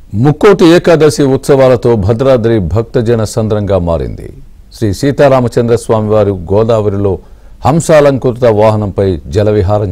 ముక్కోటి ఏకాదశి ఉత్సవాలతో భద్రాద్రి భక్తజన సంద్రంగా మారింది శ్రీ సీతారామచంద్ర స్వామి వారు గోదావరిలో హంసాలంకృత వాహనంపై జలవిహారం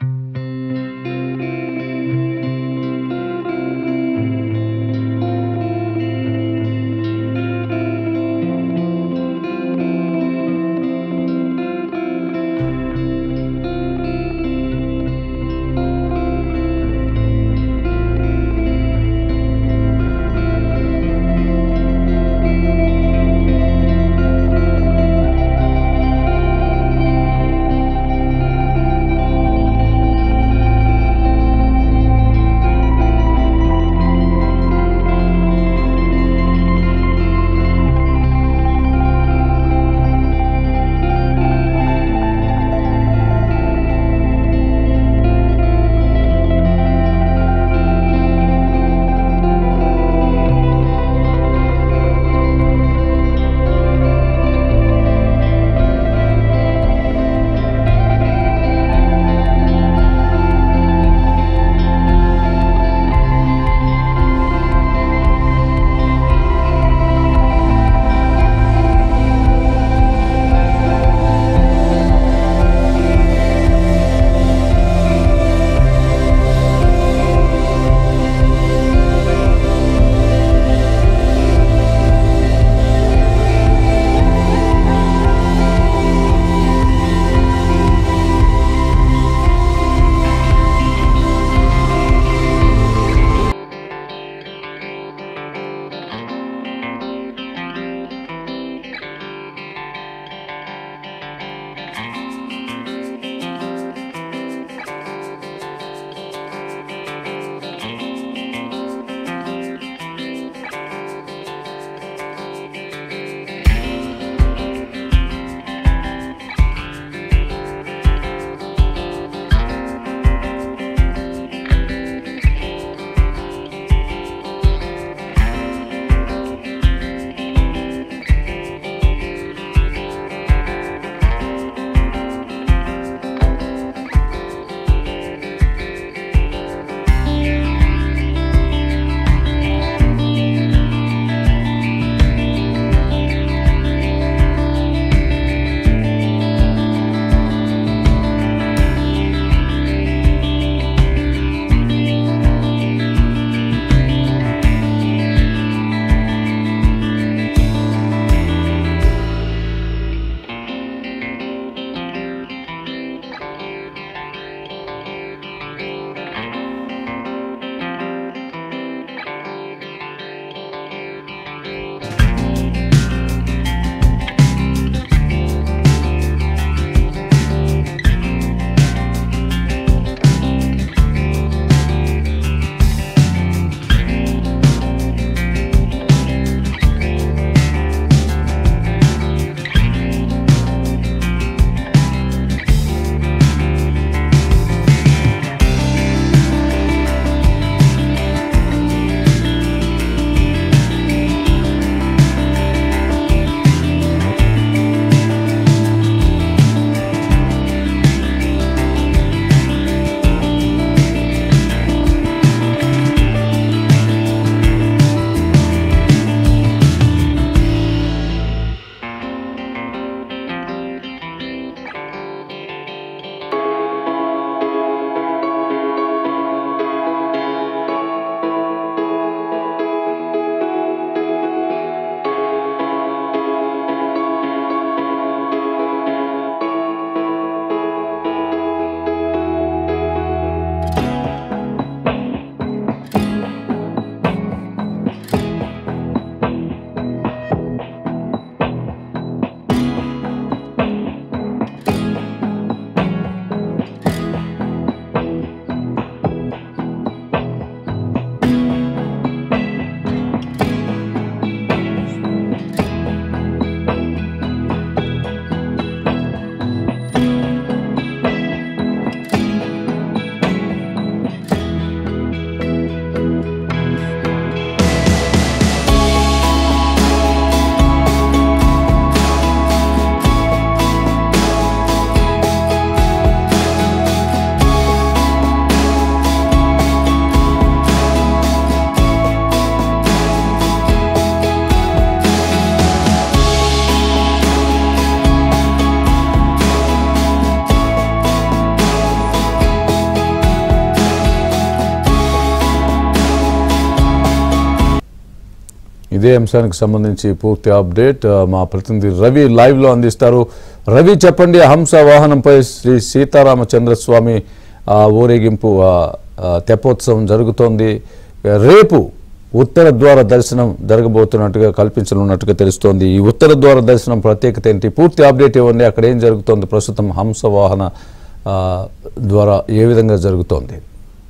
ఇదే అంశానికి సంబంధించి పూర్తి అప్డేట్ ఆ, మా ప్రతినిధి రవి లైవ్ లో అందిస్తారు రవి చెప్పండి హంస వాహనంపై శ్రీ సీతారామచంద్రస్వామి ఆ, ఊరేగింపు ఆ, ఆ, తెప్పోత్సవం జరుగుతోంది రేపు ఉత్తర ద్వార దర్శనం జరగబోతున్నట్టుగా కల్పించనున్నట్టుగా తెలుస్తోంది ఈ ఉత్తర ద్వార దర్శనం ప్రత్యేకత ఏంటి పూర్తి అప్డేట్ ఇవ్వండి అక్కడ ఏం జరుగుతోంది ప్రస్తుతం హంస వాహన ఆ, ద్వారా ఏ విధంగా జరుగుతోంది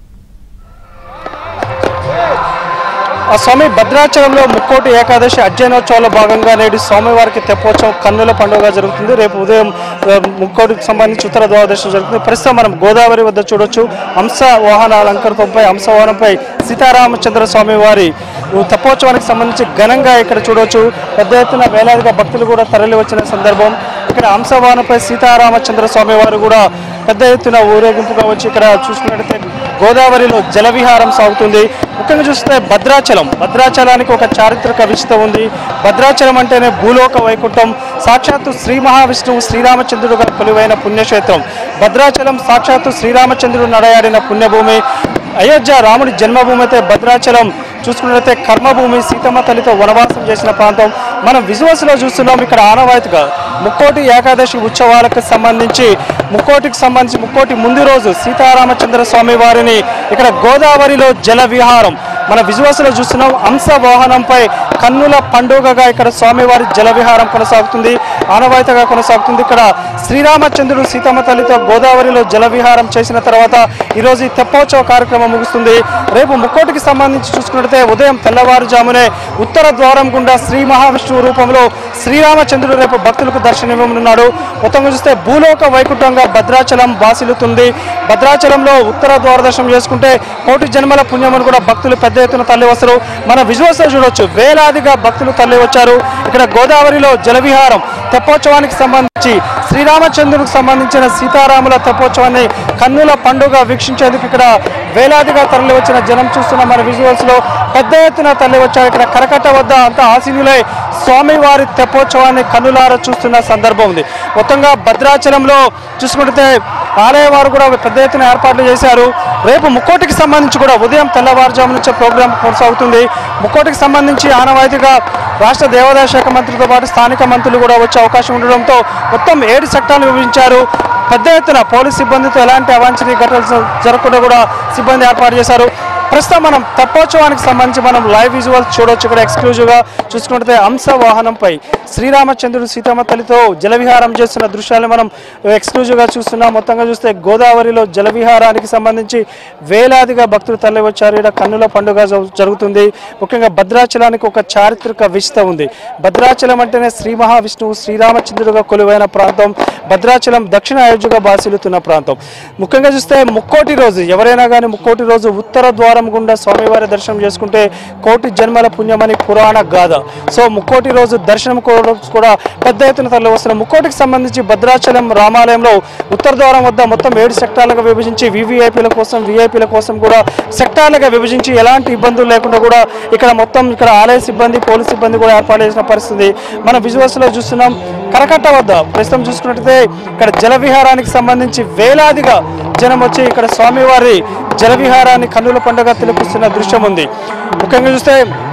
ఆ స్వామి భద్రాచలంలో ముక్కోటి ఏకాదశి అధ్యయనోత్సవంలో భాగంగా నేడు స్వామివారికి తెప్పోత్సవం కన్నుల పండుగ జరుగుతుంది రేపు ఉదయం ఆ, ముక్కోటికి సంబంధించి ఉత్తర ద్వాదశం జరుగుతుంది ప్రస్తుతం మనం గోదావరి వద్ద చూడొచ్చు హంస వాహన అలంకరణపై హంస వాహనంపై సీతారామచంద్ర స్వామి వారి తెప్పోత్సవానికి సంబంధించి ఘనంగా ఇక్కడ చూడొచ్చు పెద్ద ఎత్తున వేలాదిగా భక్తులు కూడా తరలి వచ్చిన సందర్భం ఇక్కడ హంస వాహనంపై సీతారామచంద్ర స్వామి వారు కూడా పెద్ద ఎత్తున ఊరేగింపుగా వచ్చి ఇక్కడ చూసుకున్నట్లయితే గోదావరిలో జలవిహారం సాగుతుంది ముఖ్యంగా చూస్తే భద్రాచలం భద్రాచలానికి ఒక చారిత్రక విశిత ఉంది భద్రాచలం అంటేనే భూలోక వైకుంఠం సాక్షాత్తు శ్రీ మహావిష్ణువు శ్రీరామచంద్రుడుగా కొలువైన పుణ్యక్షేత్రం భద్రాచలం సాక్షాత్తు శ్రీరామచంద్రుడు నడయాడిన పుణ్యభూమి అయోధ్య రాముడి జన్మభూమి అయితే భద్రాచలం చూసుకున్నట్లయితే కర్మభూమి సీతమ్మ తల్లితో వనవాసం చేసిన ప్రాంతం మనం విజువల్స్లో చూస్తున్నాం ఇక్కడ ఆనవాయితీగా ముక్కోటి ఏకాదశి ఉత్సవాలకు సంబంధించి ముక్కోటికి సంబంధించి ముక్కోటి ముందు రోజు సీతారామచంద్ర స్వామి వారిని ఇక్కడ గోదావరిలో జల విహారం మన విజువల్స్లో చూస్తున్నాం అంశ వాహనంపై కన్నుల పండుగగా ఇక్కడ స్వామివారి జల విహారం కొనసాగుతుంది ఆనవాయితీగా కొనసాగుతుంది ఇక్కడ శ్రీరామచంద్రుడు సీతమ్మ తల్లితో గోదావరిలో జల విహారం చేసిన తర్వాత ఈరోజు ఈ తెప్పోత్సవ కార్యక్రమం ముగుస్తుంది రేపు ముక్కోటికి సంబంధించి చూసుకున్నట్లయితే ఉదయం తెల్లవారుజామునే ఉత్తర ద్వారం గుండా శ్రీ మహావిష్ణువు రూపంలో శ్రీరామచంద్రుడు రేపు భక్తులకు దర్శనమివ్వనున్నాడు మొత్తంగా చూస్తే భూలోక వైకుంఠంగా భద్రాచలం బాసిల్లుతుంది భద్రాచలంలో ఉత్తర ద్వారదర్శనం చేసుకుంటే కోటి జన్మల పుణ్యమని కూడా భక్తులు పెద్ద ఎత్తున తల్లి వస్తారు మన విజువల్స్ చూడొచ్చు వేలాదిగా భక్తులు తల్లి వచ్చారు ఇక్కడ గోదావరిలో జలవిహారం తెప్పోత్సవానికి సంబంధించి శ్రీరామచంద్రుడికి సంబంధించిన సీతారాముల తెప్పోత్సవాన్ని కన్నుల పండుగ వీక్షించేందుకు ఇక్కడ వేలాదిగా తరలి వచ్చిన జనం చూస్తున్న మన విజువల్స్ లో పెద్ద ఎత్తున తరలి వచ్చారు ఇక్కడ కరకట్ట వద్ద అంతా ఆసీనులై స్వామివారి తెప్పోత్సవాన్ని కన్నులారా చూస్తున్న సందర్భం ఉంది మొత్తంగా భద్రాచలంలో చూసుకుంటే ఆలయ వారు కూడా పెద్ద ఎత్తున ఏర్పాట్లు చేశారు రేపు ముక్కోటికి సంబంధించి కూడా ఉదయం తెల్లవారుజాము నుంచే ప్రోగ్రాం కొనసాగుతుంది ముక్కోటికి సంబంధించి ఆనవాయితీగా రాష్ట్ర దేవాదాయ శాఖ మంత్రితో పాటు స్థానిక మంత్రులు కూడా వచ్చే అవకాశం ఉండడంతో మొత్తం ఏడు సెక్టార్లు విభజించారు పెద్ద ఎత్తున పోలీస్ సిబ్బందితో ఎలాంటి అవాంఛనీయ ఘటనలు జరగకుండా కూడా సిబ్బంది ఏర్పాటు చేశారు ప్రస్తుతం మనం తెప్పోత్సవానికి సంబంధించి మనం లైవ్ విజువల్స్ చూడొచ్చు ఇక్కడ ఎక్స్క్లూజివ్గా చూసుకుంటే అంశ వాహనంపై శ్రీరామచంద్రుడు సీతమ్మ తల్లితో జలవిహారం చేస్తున్న దృశ్యాలు మనం ఎక్స్క్లూజివ్గా చూస్తున్నాం మొత్తంగా చూస్తే గోదావరిలో జలవిహారానికి సంబంధించి వేలాదిగా భక్తులు తరలి వచ్చారు ఇక్కడ కన్నుల పండుగ జ- జరుగుతుంది ముఖ్యంగా భద్రాచలానికి ఒక చారిత్రక విశిత ఉంది భద్రాచలం అంటేనే శ్రీ మహావిష్ణువు శ్రీరామచంద్రుడుగా కొలువైన ప్రాంతం భద్రాచలం దక్షిణ అయోధ్యగా బాసిల్లుతున్న ప్రాంతం ముఖ్యంగా చూస్తే ముక్కోటి రోజు ఎవరైనా కానీ ముక్కోటి రోజు ఉత్తర ద్వారం గుండా స్వామివారి దర్శనం చేసుకుంటే కోటి జన్మల పుణ్యమని పురాణ గాథ సో ముక్కోటి రోజు దర్శనం కూడా కూడా పెద్ద ఎత్తున తరలి వస్తున్న ముక్కోటికి సంబంధించి భద్రాచలం రామాలయంలో ఉత్తర ద్వారం వద్ద మొత్తం ఏడు సెక్టార్లుగా విభజించి వివిఐపీల కోసం విఐపీల కోసం కూడా సెక్టార్లుగా విభజించి ఎలాంటి ఇబ్బందులు లేకుండా కూడా ఇక్కడ మొత్తం ఇక్కడ ఆలయ సిబ్బంది పోలీస్ సిబ్బంది కూడా ఏర్పాటు చేసిన పరిస్థితి మన విజువల్స్ లో చూస్తున్నాం కరకట్ట వద్ద ప్రస్తుతం చూసుకున్నట్లయితే ఇక్కడ జల విహారానికి సంబంధించి వేలాదిగా జనం వచ్చి ఇక్కడ స్వామివారి జల విహారాన్ని కన్నుల పండుగ తిలకిస్తున్న దృశ్యం ఉంది ముఖ్యంగా చూస్తే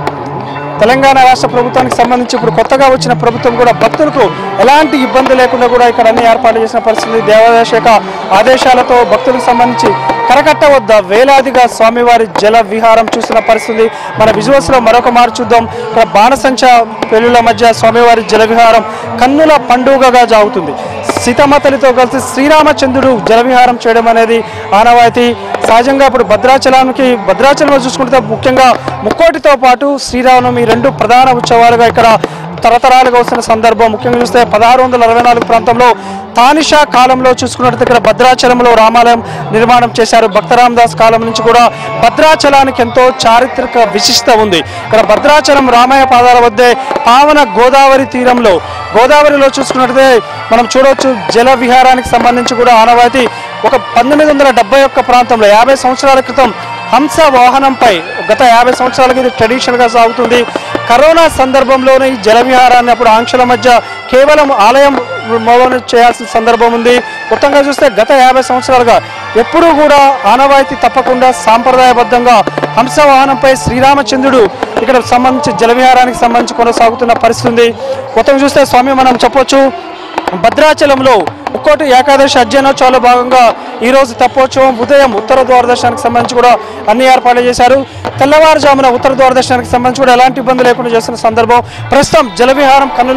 తెలంగాణ రాష్ట్ర ప్రభుత్వానికి సంబంధించి ఇప్పుడు కొత్తగా వచ్చిన ప్రభుత్వం కూడా భక్తులకు ఎలాంటి ఇబ్బంది లేకుండా కూడా ఇక్కడ అన్ని ఏర్పాట్లు చేసిన పరిస్థితి దేవాదాయ శాఖ ఆదేశాలతో భక్తులకు సంబంధించి కరకట్ట వద్ద వేలాదిగా స్వామివారి జల విహారం చూస్తున్న పరిస్థితి మన విజువల్స్ లో మరొక మారు చూద్దాం ఇక్కడ బాణసంచ పెళ్లిల మధ్య స్వామివారి జల విహారం కన్నుల పండుగగా జాగుతుంది సీతమ్మ తల్లితో కలిసి శ్రీరామచంద్రుడు జలవిహారం చేయడం అనేది ఆనవాయితీ సహజంగా ఇప్పుడు భద్రాచలానికి భద్రాచలంలో చూసుకుంటే ముఖ్యంగా ముక్కోటితో పాటు శ్రీరామనవమి రెండు ప్రధాన ఉత్సవాలుగా ఇక్కడ తరతరాలుగా వస్తున్న సందర్భం ముఖ్యంగా చూస్తే పదహారు వందల అరవై నాలుగు ప్రాంతంలో తానిషా కాలంలో చూసుకున్నట్లయితే ఇక్కడ భద్రాచలంలో రామాలయం నిర్మాణం చేశారు భక్తరామదాస్ కాలం నుంచి కూడా భద్రాచలానికి ఎంతో చారిత్రక విశిష్టత ఉంది ఇక్కడ భద్రాచలం రామయ్య పాదాల వద్దే పావన గోదావరి తీరంలో గోదావరిలో చూసుకున్నట్లయితే మనం చూడవచ్చు జల విహారానికి సంబంధించి కూడా ఆనవాయితీ ఒక పంతొమ్మిది వందల డెబ్బై ఒక్క ప్రాంతంలో యాభై సంవత్సరాల క్రితం హంస వాహనంపై గత యాభై సంవత్సరాలకి ఇది ట్రెడిషనల్గా సాగుతుంది కరోనా సందర్భంలోనే ఈ జల విహారాన్ని అప్పుడు ఆంక్షల మధ్య కేవలం ఆలయం మూలన చేయాల్సిన సందర్భం ఉంది మొత్తంగా చూస్తే గత యాభై సంవత్సరాలుగా ఎప్పుడూ కూడా ఆనవాయితీ తప్పకుండా సాంప్రదాయబద్ధంగా హంస వాహనంపై శ్రీరామచంద్రుడు ఇక్కడ సంబంధించి జలవిహారానికి సంబంధించి కొనసాగుతున్న పరిస్థితి ఉంది మొత్తం చూస్తే స్వామి మనం చెప్పొచ్చు భద్రాచలంలో ముక్కోటి ఏకాదశి అధ్యయనోత్సవాల భాగంగా ఈరోజు తెప్పోత్సవం ఉదయం ఉత్తర ద్వారదర్శనానికి సంబంధించి కూడా అన్ని ఏర్పాట్లు చేశారు తెల్లవారుజామున ఉత్తర ద్వారదర్శనానికి సంబంధించి కూడా ఎలాంటి ఇబ్బంది లేకుండా చేస్తున్న సందర్భం ప్రస్తుతం జలవిహారం కన్నుల